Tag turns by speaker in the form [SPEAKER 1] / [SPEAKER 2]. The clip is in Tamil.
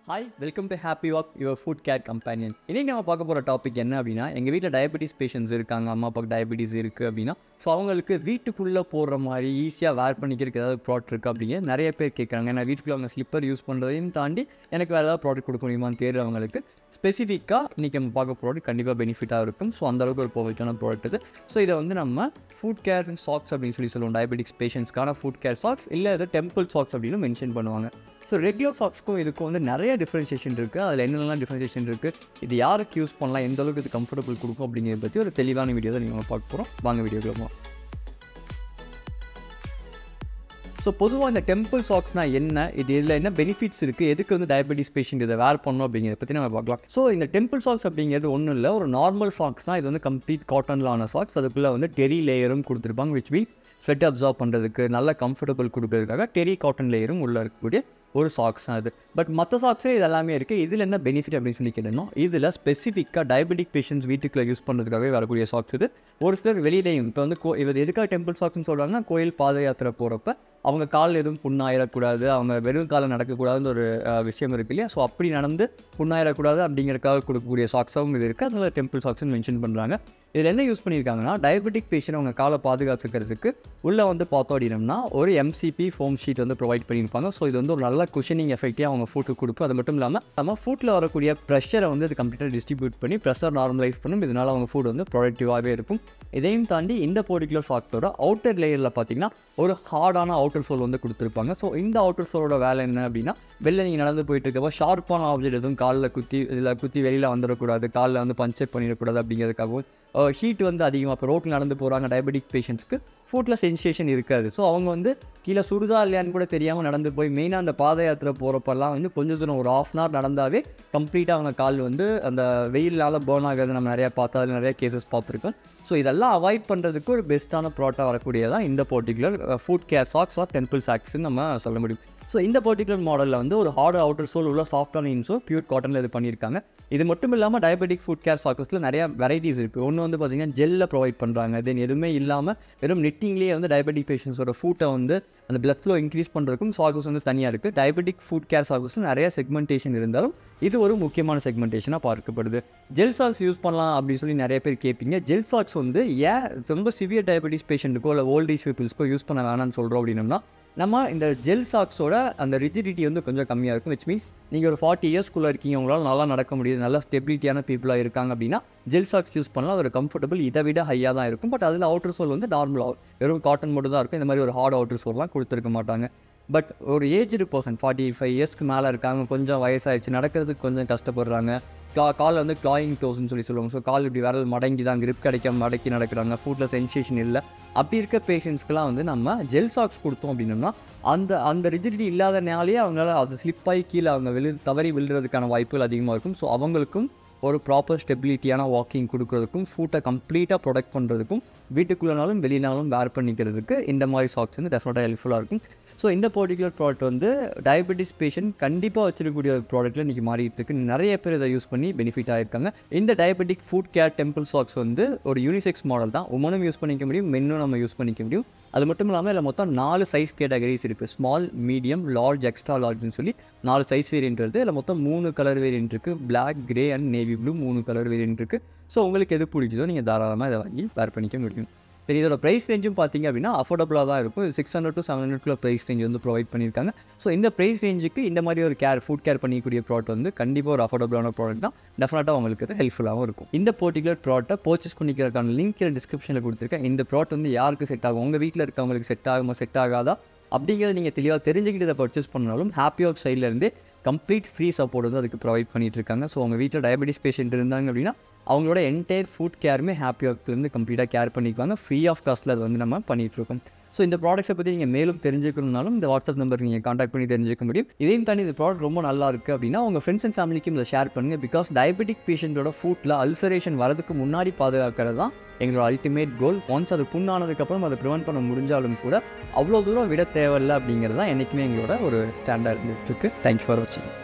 [SPEAKER 1] hi welcome to happy walk your foot care companion இன்னைக்கு நம்ம பார்க்க போகிற டாபிக் என்ன அப்படின்னா எங்கள் வீட்டில் டயபெட்டிஸ் பேஷண்ட்ஸ் இருக்காங்க அம்மா அப்பாவுக்கு டயபெட்டிஸ் இருக்குது அப்படின்னா ஸோ அவங்களுக்கு வீட்டுக்குள்ளே போடுற மாதிரி ஈஸியாக வேர் பண்ணிக்கிறதுக்கு ஏதாவது ப்ராடக்ட் இருக்குது அப்படிங்க நிறைய பேர் கேட்குறாங்க ஏன்னா வீட்டுக்குள்ளே அவங்க ஸ்லிப்பர் யூஸ் பண்ணுறதையும் தாண்டி எனக்கு வேறு ஏதாவது ப்ராடக்ட் கொடுக்க முடியுமான்னு தேடுறவங்களுக்கு ஸ்பெசிஃபிக்காக இன்றைக்கி நம்ம பார்க்க ப்ராடக்ட் கண்டிப்பாக பெனிஃபிட்டாக இருக்கும் ஸோ அந்தளவுக்கு ஒரு பர்ஃபெக்டான ப்ராடக்ட் இது ஸோ இதை வந்து நம்ம ஃபுட் கேர் சாக்ஸ் அப்படின்னு சொல்லி சொல்லுவோம் டயபெட்டிக்ஸ் பேஷண்ட்ஸ்க்கான ஃபுட் கேர் சாக்ஸ் இல்லை இது டெம்பிள் சாக்ஸ் அப்படின்னு மென்ஷன் பண்ணுவாங்க ஸோ ரெகுலர் சாக்ஸ்க்கும் இதுக்கும் வந்து நிறைய டிஃப்ரென்ஷியேஷன் இருக்குது அதில் என்னென்னலாம் டிஃப்ரென்ஷியேஷன் இருக்குது இது யாருக்கு யூஸ் பண்ணலாம் எந்த அளவுக்கு இது கம்ஃபர்டபுள் கொடுக்கும் அப்படிங்கிறத பற்றி ஒரு தெளிவான வீடியோ தான் நீங்கள் பார்க்க போகிறோம் வாங்க வீடியோக்குள்ள போகலாம் ஸோ பொதுவாக இந்த டெம்பிள் சாக்ஸ்னால் என்ன இது இதில் என்ன பெனிஃபிட்ஸ் இருக்குது எதுக்கு வந்து டயபெட்டிஸ் பேஷண்ட் இதை வேர் பண்ணணும் அப்படிங்கிறத பற்றி நம்ம பார்க்கலாம் ஸோ இந்த டெம்பிள் சாக்ஸ் அப்படிங்கிறது ஒன்றும் இல்லை ஒரு நார்மல் சாக்ஸ் தான் இது வந்து கம்ப்ளீட் காட்டனில் ஆன சாக்ஸ் அதுக்குள்ளே வந்து டெரி லேயரும் கொடுத்துருப்பாங்க விச் மீன் ஸ்வெட் அப்சார்ப் பண்ணுறதுக்கு நல்ல கம்ஃபர்டபுள் கொடுக்கறதுக்காக டெரி காட்டன் லேயரும் உள்ளே இருக்கக்கூடிய ஒரு சாக்ஸ் தான் அது பட் மற்ற சாக்ஸே இது எல்லாமே இருக்குது இதில் என்ன பெனிஃபிட் அப்படின்னு சொல்லி கேட்டோம் இதில் ஸ்பெசிஃபிக்காக டயபெட்டிக் பேஷண்ட்ஸ் வீட்டுக்குள்ளே யூஸ் பண்ணுறதுக்காகவே வரக்கூடிய சாக்ஸ் இது ஒரு சிலர் வெளியிலையும் இப்போ வந்து கோ இது எதுக்காக டெம்பிள் சாக்ஸ்னு சொல்கிறாங்கன்னா கோயில் பாத யாத்திரை போகிறப்ப அவங்க கால் எதுவும் புண்ணாயிடக்கூடாது அவங்க வெறும் காலம் நடக்கக்கூடாதுன்னு ஒரு அஹ், விஷயம் இருக்கு இல்லையா ஸோ அப்படி நடந்து புண்ணாயிடக்கூடாது அப்படிங்கிறதுக்காக கொடுக்கக்கூடிய சாக்ஸாகவும் இது இருக்குது அதனால டெம்பிள் சாக்ஸ்னு மென்ஷன் பண்ணுறாங்க இதில் என்ன யூஸ் பண்ணியிருக்காங்கன்னா டயபெட்டிக் பேஷண்ட் அவங்க காலை பாதுகாத்துக்கிறதுக்கு உள்ளே வந்து பார்த்தோம் அப்படின்னம்னா ஒரு எம்சிபி ஃபோம் ஷீட் வந்து ப்ரொவைட் பண்ணியிருப்பாங்க ஸோ இது வந்து ஒரு நல்ல குஷனிங் எஃபெக்டாக அவங்க ஃபுட்டுக்கு கொடுக்கும் அது மட்டும் இல்லாமல் நம்ம ஃபுட்டில் வரக்கூடிய ப்ரெஷரை வந்து இது கம்ப்ளீட்டாக டிஸ்ட்ரிபியூட் பண்ணி ப்ரெஷர் நார்மலைஸ் பண்ணும் இதனால் அவங்க ஃபுட் வந்து ப்ரொடக்டிவாகவே இருக்கும் இதையும் தாண்டி இந்த பர்டிகுலர் சாக்ஸோட அவுட்டர் லேயரில் பார்த்தீங்கன்னா ஒரு ஹார்டான அவுட்டர் சோல் வந்து கொடுத்துருப்பாங்க ஸோ இந்த அவுட்டர் சோலோட வேலை என்ன அப்படின்னா வெளில நீங்கள் நடந்து போயிட்டு இருக்கப்போ ஷார்ப்பான ஆப்ஜெக்ட் எதுவும் காலில் குத்தி இதில் குத்தி வெளியில் வந்துடக்கூடாது காலில் வந்து பஞ்சர் பண்ணிடக்கூடாது அப்படிங்கிறதுக்காகவும் ஹீட் வந்து அதிகமாக இப்போ ரோட்டில் நடந்து போகிறாங்க டயபெட்டிக் பேஷண்ட்ஸ்க்கு ஃபுட்டில் சென்சேஷன் இருக்காது ஸோ அவங்க வந்து கீழே சுடுதா இல்லையான்னு கூட தெரியாமல் நடந்து போய் மெயினாக அந்த பாத யாத்திரை போகிறப்பெல்லாம் வந்து கொஞ்சம் தூரம் ஒரு ஆஃப் அன் ஹவர் நடந்தாவே கம்ப்ளீட்டாக அவங்க கால் வந்து அந்த வெயிலால் பேர்ன் ஆகிறது நம்ம நிறையா பார்த்தா அதில் நிறைய கேசஸ் பார்த்துருக்கோம் ஸோ இதெல்லாம் அவாய்ட் பண்ணுறதுக்கு ஒரு பெஸ்ட்டான ப்ராடக்டாக வரக்கூடியதான் இந்த particular foot care socks or temple சாக்ஸ்ன்னு நம்ம சொல்ல முடியும் ஸோ இந்த பர்டிகுலர் மாடலில் வந்து ஒரு ஹார்ட் அவுட்டர் சோல் உள்ள சாஃப்டான இன்ஸோ பியூர் காட்டனில் இது பண்ணியிருக்காங்க இது மட்டும் இல்லாமல் டயபெட்டிக் ஃபுட் கேர் சாக்கஸில் நிறைய வெரைட்டிஸ் இருக்குது ஒன்று வந்து பார்த்தீங்கன்னா ஜெல்லில் ப்ரொவைட் பண்ணுறாங்க தென் எதுவுமே இல்லாமல் வெறும் நெட்டிங்லேயே வந்து டயபெட்டிக் பேஷண்ட்ஸோட ஃபுட்டை வந்து அந்த பிளட் ஃப்ளோ இன்க்ரீஸ் பண்ணுறதுக்கும் சாக்கஸ் வந்து தனியாக இருக்குது டயபெட்டிக் ஃபுட் கேர் சாக்கஸில் நிறைய செக்மெண்டேஷன் இருந்தாலும் இது ஒரு முக்கியமான செக்மெண்டேஷனாக பார்க்கப்படுது ஜெல் சாக்ஸ் யூஸ் பண்ணலாம் அப்படின்னு சொல்லி நிறைய பேர் கேட்பீங்க ஜெல் சாக்ஸ் வந்து ஏன் ரொம்ப சிவியர் டயபெட்டிஸ் பேஷண்ட்டுக்கோ இல்லை ஓல்டேஜ் பீப்புள்ஸ்க்கோ யூஸ் பண்ண வேணாம்னு சொல்கிறோம் அப்படின்னம்னா நம்ம இந்த ஜெல் சாக்ஸோட அந்த ரிஜிடிட்டி வந்து கொஞ்சம் கம்மியாக இருக்கும் விச் மீன்ஸ் நீங்கள் ஒரு ஃபார்ட்டி இயர்ஸ்க்குள்ளே இருக்கீங்க உங்களால் நல்லா நடக்க முடியுது நல்லா ஸ்டெபிலிட்டியான பீப்புளாக இருக்காங்க அப்படின்னா ஜெல் சாக்ஸ் யூஸ் பண்ணலாம் ஒரு கம்ஃபர்டபுள் இதை விட ஹையாக தான் இருக்கும் பட் அதில் அவுட்டர் சோல் வந்து நார்மலாக வெறும் காட்டன் மட்டும் தான் இருக்கும் இந்த மாதிரி ஒரு ஹார்ட் அவுட்டர் சோல்லாம் கொடுத்துருக்க மாட்டாங்க பட் ஒரு ஏஜ்டு பர்சன் ஃபார்ட்டி ஃபைவ் இயர்ஸ்க்கு மேலே இருக்காங்க கொஞ்சம் வயசாகிடுச்சு நடக்கிறதுக்கு கொஞ்சம் கஷ்டப்படுறாங்க கிளா கால் வந்து கிளாயிங் டோஸ்னு சொல்லி சொல்லுவாங்க ஸோ கால் இப்படி விரல் மடங்கி தான் grip கிடைக்காம மடக்கி நடக்கிறாங்க ஃபுட்டில் சென்சேஷன் இல்லை அப்படி இருக்க பேஷண்ட்ஸ்க்குலாம் வந்து நம்ம ஜெல் சாக்ஸ் கொடுத்தோம் அப்படின்னோம்னா அந்த அந்த ரிஜிடிட்டி இல்லாதனாலேயே அவங்களால அது ஸ்லிப்பாகி கீழே அவங்க விழு தவறி விழுறதுக்கான வாய்ப்புகள் அதிகமாக இருக்கும் ஸோ அவங்களுக்கும் ஒரு ப்ராப்பர் ஸ்டெபிலிட்டியான வாக்கிங் கொடுக்கறதுக்கும் ஃபுட்டை கம்ப்ளீட்டாக ப்ரொடக்ட் பண்ணுறதுக்கும் வீட்டுக்குள்ளனாலும் வெளியினாலும் வேர் பண்ணிக்கிறதுக்கு இந்த மாதிரி சாக்ஸ் வந்து டெஃபினட்டாக ஹெல்ப்ஃபுல்லாக இருக்கும் ஸோ இந்த பர்டிகுலர் ப்ராடக்ட் வந்து டயபெட்டிஸ் பேஷண்ட் கண்டிப்பாக வச்சிருக்கக்கூடிய ஒரு ப்ராடக்ட்டில் இன்றைக்கி மாறிட்டு இருக்கு நிறைய பேர் இதை யூஸ் பண்ணி பெனிஃபிட் ஆகிருக்காங்க இந்த diabetic foot care temple socks வந்து ஒரு யூனிசெக்ஸ் மாடல் தான் உமனும் யூஸ் பண்ணிக்க முடியும் மென்னும் நம்ம யூஸ் பண்ணிக்க முடியும் அது மட்டும் இல்லாமல் இதில் மொத்தம் நாலு சைஸ் கேட்டகரிஸ் இருக்குது ஸ்மால் மீடியம் லார்ஜ் எக்ஸ்ட்ரா லார்ஜ்னு சொல்லி நாலு சைஸ் வேரியன்ட் வருது இதில் மொத்தம் மூணு கலர் வேரியன்ட் இருக்குது Black grey and navy blue மூணு கலர் வேரியன்ட் இருக்குது ஸோ உங்களுக்கு எது பிடிக்குதோ நீங்கள் தாராளமாக இதை வாங்கி வேர் பண்ணிக்க முடியும் சரி இதோட ப்ரைஸ் ரேஞ்சும் பார்த்தீங்க அப்படின்னா அஃபோர்டபுளாக தான் இருக்கும் சிக்ஸ் ஹண்ட்ரட் டு செவன் ஹண்ட்ரட்குள்ள ப்ரைஸ் ரேஞ்ச் வந்து ப்ரொவைட் பண்ணியிருக்காங்க ஸோ இந்த ப்ரைஸ் ரேஞ்சுக்கு இந்த மாதிரி ஒரு கேர் ஃபுட் கேர் பண்ணிக்கூடிய ப்ராடக்ட் வந்து கண்டிப்பாக ஒரு அஃபோர்டபுளான ப்ராடக்ட் தான் டெஃபினட்டாக உங்களுக்கு அது ஹெல்ப்ஃபுல்லாகவும் இருக்கும் இந்த பர்டிகுலர் ப்ராடக்ட்டை பர்ச்சேஸ் பண்ணிக்கிறதுக்கான லிங்க் டிஸ்கிரிப்ஷனில் கொடுத்துருக்கேன் இந்த ப்ராடக்ட் வந்து யாருக்கு செட் ஆகும் உங்கள் வீட்டில் இருக்கவங்களுக்கு செட் ஆகுமா செட் ஆகாதா அப்படிங்கிறத நீங்கள் தெளிவாக தெரிஞ்சுக்கிட்டு இதை பர்ச்சேஸ் பண்ணாலும் ஹாப்பி ஆஃப் சைட்லேருந்தே கம்ப்ளீட் ஃப்ரீ சப்போர்ட் வந்து அதுக்கு ப்ரொவைட் பண்ணிட்டு இருக்காங்க ஸோ உங்கள் வீட்டில் டயபெட்டிஸ் பேஷண்ட் இருந்தாங்க அப்படின்னா அவங்களோட என்டையர் ஃபுட் கேருமே ஹாப்பி ஆஃப்லேருந்து கம்ப்ளீட்டாக கேர் பண்ணிக்குவாங்க ஃப்ரீ ஆஃப் காஸ்ட்டில் அது வந்து நம்ம பண்ணிட்டு இருக்கோம் ஸோ இந்த ப்ராடக்ட்ஸை பற்றி நீங்கள் மேலும் தெரிஞ்சுக்கணும்னாலும் இந்த வாட்ஸ்அப் நம்பர் நீங்கள் காண்டாக்ட் பண்ணி தெரிஞ்சுக்க முடியும் இதையும் தாண்டி இந்த ப்ராடக்ட் ரொம்ப நல்லா இருக்குது அப்படின்னா உங்கள் ஃப்ரெண்ட்ஸ் அண்ட் ஃபேமிலிக்கும் இதை ஷேர் பண்ணுங்கள் பிகாஸ் டயபெட்டிக் பேஷண்ட்டோட ஃபுட்டில் அல்சரேஷன் வரதுக்கு முன்னாடி பாதுகாக்கிறது தான் எங்களோட அல்டிமேட் கோல் ஒன்ஸ் அது புண்ணானதுக்கப்புறம் அதை ப்ரிவென்ட் பண்ண முடிஞ்சாலும் கூட அவ்வளோ தூரம் விட தேவையில்லை அப்படிங்கிறது தான் என்றைக்குமே எங்களோட ஒரு ஸ்டாண்டர்ட் இருந்துட்டு இருக்கு தேங்க்யூ ஃபார் வாட்சிங்